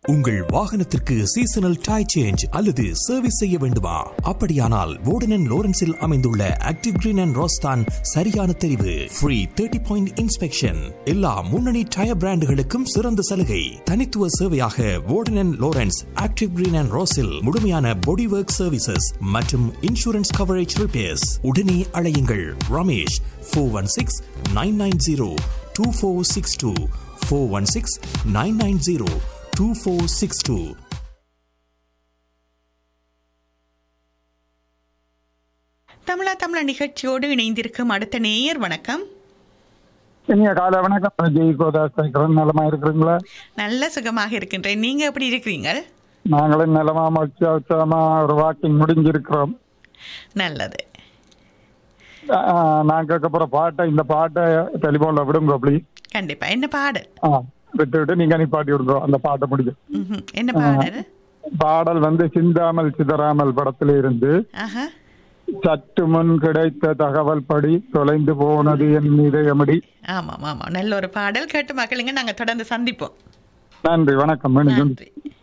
உங்கள் வாகனத்திற்கு seasonal tyre change அல்லது சர்வீஸ் செய்ய வேண்டுமா அப்படியானால் வோர்டன் லோரன்ஸில் அமைந்துள்ள ஆக்டிவ் கிரீன் அண்ட் ரோஸ்தான் சரியான தெரிவு ஃப்ரீ தேர்ட்டி பாயிண்ட் இன்ஸ்பெக்ஷன் எல்லா முன்னணி டயர் பிராண்டுகளுக்கும் சிறந்த சலுகை தனித்துவ சேவையாக Warden Lawrence active green and ரோஸில் முழுமையான பாடி ஒர்க் சர்வீசஸ் மற்றும் இன்சூரன்ஸ் கவரேஜ் ரிப்பேர்ஸ் உடனே அழையுங்கள் Ramesh four one six nine nine zero two four six two four one six nine nine zero two four six two தமிழா தமிழா நிகழ்ச்சியோடு இணைந்திருக்கும் அடுத்த நேயர் வணக்கம் நீங்க காலை வணக்கம் ஜெய் கோதாஸ் கேட்கிறேன் நலமா இருக்கிறீங்களா நல்ல சுகமாக இருக்கின்றேன் நீங்க எப்படி இருக்கிறீங்க நாங்களும் நலமா மகிழ்ச்சியா உற்சாகமா ஒரு வாக்கிங் முடிஞ்சிருக்கிறோம் நல்லது ஆஹ், நான் கேட்க போற பாட்டை இந்த பாட்டை டெலிபோன்ல விடுங்க அப்படி கண்டிப்பா என்ன பாடல் விட்டு விட்டு நீங்க நிப்பாட்டி விடுங்க அந்த பாட்டை முடிக்கும் ம்ஹும். என்ன பாடல் பாடல் வந்து சிந்தாமல் சிதறாமல் படத்துல இருந்து ஆஹா சற்று முன் கிடைத்த தகவல் படி தொலைந்து போனது என் இதயமடி ஆமாம் ஆமாம் நல்ல ஒரு பாடல் கேட்டு மக்களுங்க நாங்க தொடர்ந்து சந்திப்போம் நன்றி வணக்கம் மீண்டும் நன்றி